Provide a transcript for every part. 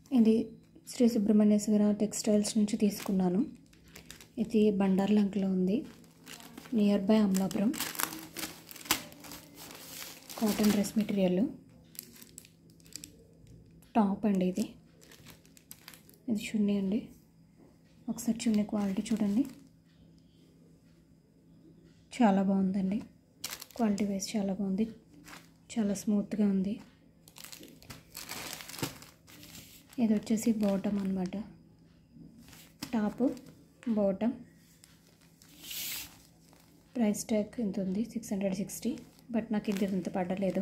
ఇది శ్రీ సుబ్రహ్మణ్యేశ్వర టెక్స్టైల్స్ నుంచి తీసుకున్నాను ఇది బండార్లంకలో ఉంది near by Amalapuram cotton dress material top అండి ఇది ఇది చున్నీ అండి ఒకసారి చున్నీ క్వాలిటీ చూడండి చాలా బాగుందండి క్వాలిటీ వైజ్ చాలా బాగుంది చాలా స్మూత్గా ఉంది ఇది వచ్చేసి బాటమ్ అనమాట టాప్ బాటమ్ ప్రైస్ ట్యాగ్ ఎంత ఉంది సిక్స్ హండ్రెడ్ సిక్స్టీ బట్ నాకు ఇది ఇంత పడలేదు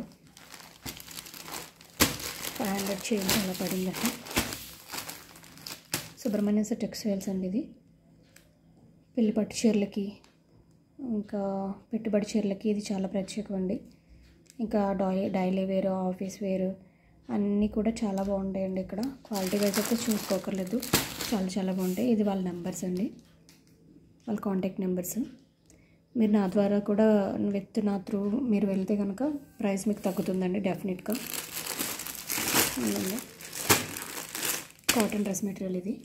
ఫైవ్ హండ్రెడ్ చేంజ్ అలా పడిందండి సుబ్రహ్మణ్య టెక్స్టైల్స్ అండి ఇది పెళ్లి పట్టు చీరలకి ఇంకా పెట్టుబడి చీరలకి ఇది చాలా ప్రత్యేకం అండి ఇంకా డై డైలీ వేరు ఆఫీస్ వేరు అన్నీ కూడా చాలా బాగుంటాయండి ఇక్కడ క్వాలిటీ వైజ్ అయితే చూసుకోకర్లేదు చాలా చాలా బాగుంటాయి ఇది వాళ్ళ నెంబర్స్ అండి వాళ్ళ కాంటాక్ట్ నెంబర్స్ మీరు నా ద్వారా కూడా విత్ నా త్రూ మీరు వెళ్తే కనుక ప్రైస్ మీకు తగ్గుతుందండి డెఫినెట్గా ఉందండి కాటన్ డ్రెస్ మెటీరియల్ ఇది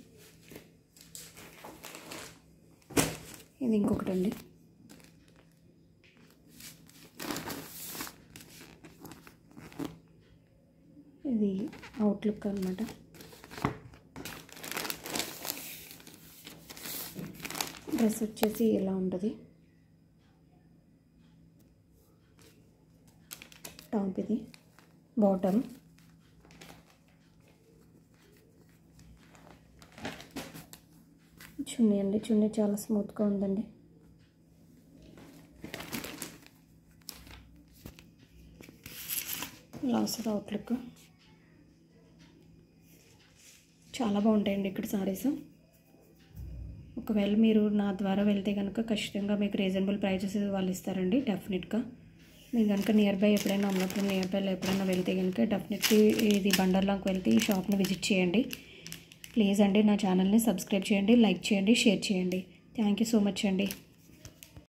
ఇది ఇంకొకటి అండి ఇది అవుట్లుక్ అనమాట డ్రెస్ వచ్చేసి ఇలా ఉంటుంది టాప్ ఇది బాటమ్ చున్నీ అండి చున్నీ చాలా స్మూత్గా ఉందండి లాస్ట్ అవుట్లుక్ చాలా బాగుంటాయండి ఇక్కడ సారీస్ ఒకవేళ మీరు నా ద్వారా వెళ్తే కనుక ఖచ్చితంగా మీకు రీజనబుల్ ప్రైజెస్ వాళ్ళు ఇస్తారండి డెఫినెట్గా మీరు కనుక నియర్ బై ఎప్పుడైనా ఉన్నప్పుడు నియర్ బైలో ఎప్పుడైనా వెళ్తే కనుక డెఫినెట్లీ ఇది బండర్లాకి వెళ్తే ఈ షాప్ని విజిట్ చేయండి ప్లీజ్ అండి నా ఛానల్ని సబ్స్క్రైబ్ చేయండి లైక్ చేయండి షేర్ చేయండి థ్యాంక్ యూ సో మచ్ అండి